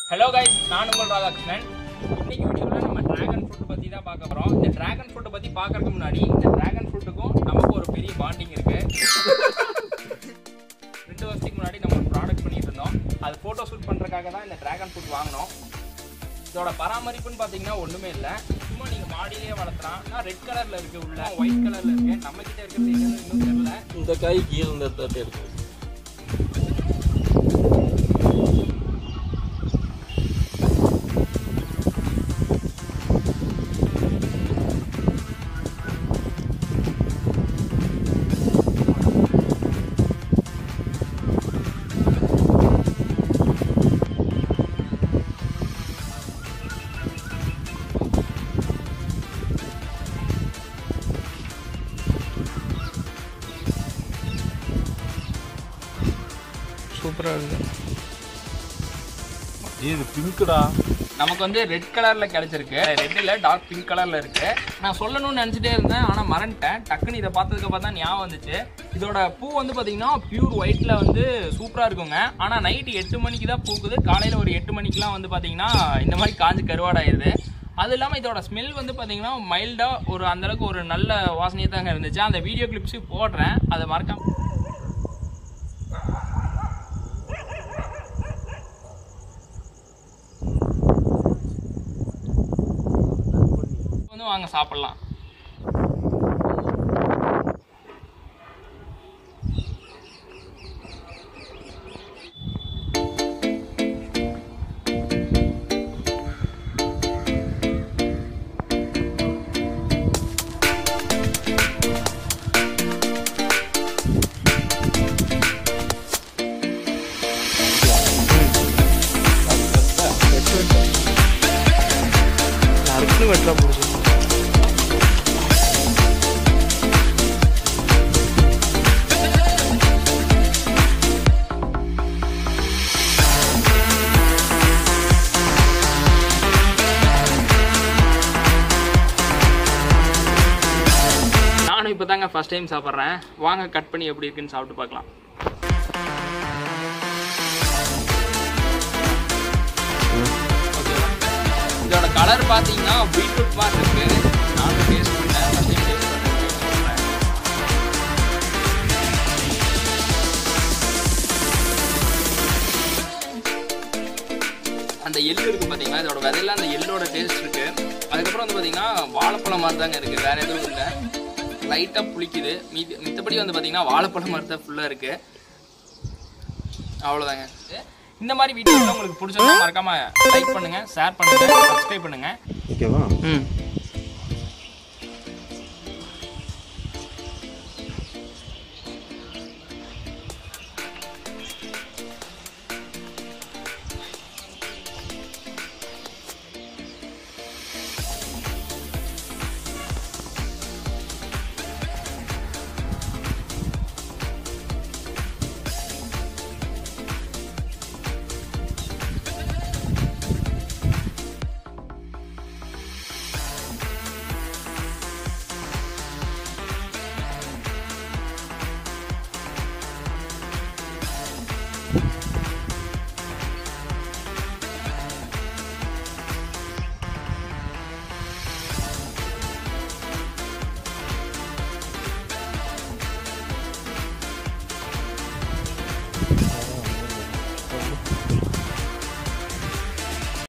Hello guys நான் உங்கள் ராதாகிருஷ்ணன் இன்னைக்கு வீடியோவில் நம்ம டிராகன் ஃப்ரூட் பற்றி தான் பார்க்க போகிறோம் இந்த டிராகன் ஃப்ரூட்டை பற்றி பார்க்கறதுக்கு முன்னாடி இந்த டிராகன் ஃப்ரூட்டுக்கும் நமக்கு ஒரு பெரிய பாண்டிங் இருக்கு ரெண்டு வருஷத்துக்கு முன்னாடி நம்ம ஒரு ப்ராடக்ட் பண்ணிட்டு இருந்தோம் அது ஃபோட்டோ ஷூட் பண்ணுறதுக்காக தான் இந்த டிராகன் ஃப்ரூட் வாங்கினோம் இதோட பராமரிப்புன்னு பார்த்தீங்கன்னா ஒன்றுமே இல்லை சும்மா நீங்கள் மாடியிலே வளர்த்தலாம் நான் ரெட் கலரில் இருக்கு உள்ள ஒயிட் கலரில் இருக்கு நம்ம கிட்ட இருக்கிறது என்னன்னு இன்னும் தெரியல இந்த காய் கீழே இந்த இடத்துல இருக்கு சூப்பராக இருக்குது இது பிங்க்குடா நமக்கு வந்து ரெட் கலர்ல கிடைச்சிருக்கு ரெட்ல டார்க் பிங்க் கலர்ல இருக்கு நான் சொல்லணும்னு நினைச்சிட்டே இருந்தேன் ஆனா மறந்துட்டேன் டக்குன்னு இதை பார்த்ததுக்கு அப்புறம் தான் ஞாபகம் வந்துச்சு இதோட பூ வந்து பாத்தீங்கன்னா பியூர் ஒயிட்ல வந்து சூப்பரா இருக்குங்க ஆனா நைட்டு எட்டு மணிக்கு தான் பூக்குது காலையில ஒரு எட்டு மணிக்கெல்லாம் வந்து பாத்தீங்கன்னா இந்த மாதிரி காஞ்சு கருவாடாயிருது அது இல்லாமல் இதோட ஸ்மெல் வந்து பார்த்தீங்கன்னா மைல்டாக ஒரு அந்த அளவுக்கு ஒரு நல்ல வாசனையாக தாங்க இருந்துச்சு அந்த வீடியோ கிளிப்ஸு போடுறேன் அதை மறக்காம வந்து வாங்க சாப்பிடலாம் நறுக்குன்னு வெட்டா போடுது நானும் இப்போ தாங்க ஃபஸ்ட் டைம் சாப்பிட்றேன் வாங்க கட் பண்ணி எப்படி இருக்குன்னு சாப்பிட்டு பார்க்கலாம் ஓகேவா? இதோட கலர் பார்த்தீங்கன்னா பீட்ரூட் மாதிரி இருக்கு நானும் டேஸ்ட் பண்ணேன் ஃபஸ்ட் டைம் டேஸ்ட் பண்ணேன் அந்த எள்ளு இருக்கு பார்த்தீங்களா இதோட விதையில அந்த எள்ளோட டேஸ்ட் இருக்கு அதுக்கப்புறம் வந்து பார்த்தீங்கன்னா வாழைப்பழம் மாதிரி தாங்க இருக்கு வேற எதுவும் இல்லை லைட்டாக புளிக்குது மீதி மித்தபடி வந்து பார்த்தீங்கன்னா வாழைப்பழம் மாதிரி தான் ஃபுல்லாக இருக்கு அவ்வளோதாங்க இந்த மாதிரி வீடியோ உங்களுக்கு பிடிச்சிருந்தா மறக்காம லைக் பண்ணுங்க ஷேர் பண்ணுங்க சப்ஸ்கிரைப் பண்ணுங்க ஓகேவா ம்